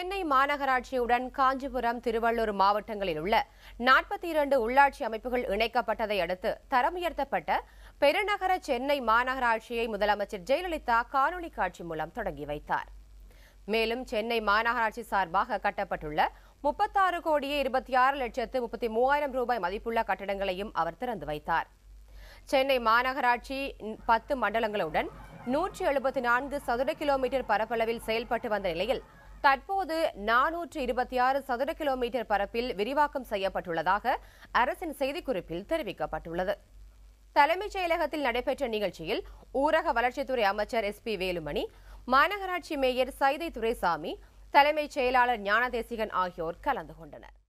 சென்னை மாநகராட்சியுடன் காஞ்சிபுரம் திருவள்ளூர் மாவட்டங்களில் உள்ள நாற்பத்தி இரண்டு உள்ளாட்சி அமைப்புகள் இணைக்கப்பட்டதை அடுத்து தரம் உயர்த்தப்பட்ட பெருநகர சென்னை மாநகராட்சியை முதலமைச்சர் ஜெயலலிதா காணொலி காட்சி மூலம் தொடங்கி வைத்தார் மேலும் சென்னை மாநகராட்சி சார்பாக கட்டப்பட்டுள்ள முப்பத்தாறு கோடியே இருபத்தி ஆறு லட்சத்து முப்பத்தி மூவாயிரம் ரூபாய் மதிப்புள்ள கட்டடங்களையும் அவர் திறந்து வைத்தார் சென்னை மாநகராட்சி பத்து மண்டலங்களுடன் நூற்றி எழுபத்தி நான்கு சதுர கிலோமீட்டர் பரப்பளவில் செயல்பட்டு வந்த நிலையில் தற்போது நானூற்று இருபத்தி ஆறு சதுர கிலோமீட்டர் பரப்பில் விரிவாக்கம் செய்யப்பட்டுள்ளதாக அரசின் செய்திக்குறிப்பில் தெரிவிக்கப்பட்டுள்ளது தலைமைச் செயலகத்தில் நடைபெற்ற நிகழ்ச்சியில் ஊரக வளர்ச்சித்துறை அமைச்சர் எஸ் பி வேலுமணி மாநகராட்சி மேயர் சைதை துரைசாமி தலைமைச் செயலாளர் ஞானதேசிகன் ஆகியோர் கலந்து கொண்டனர்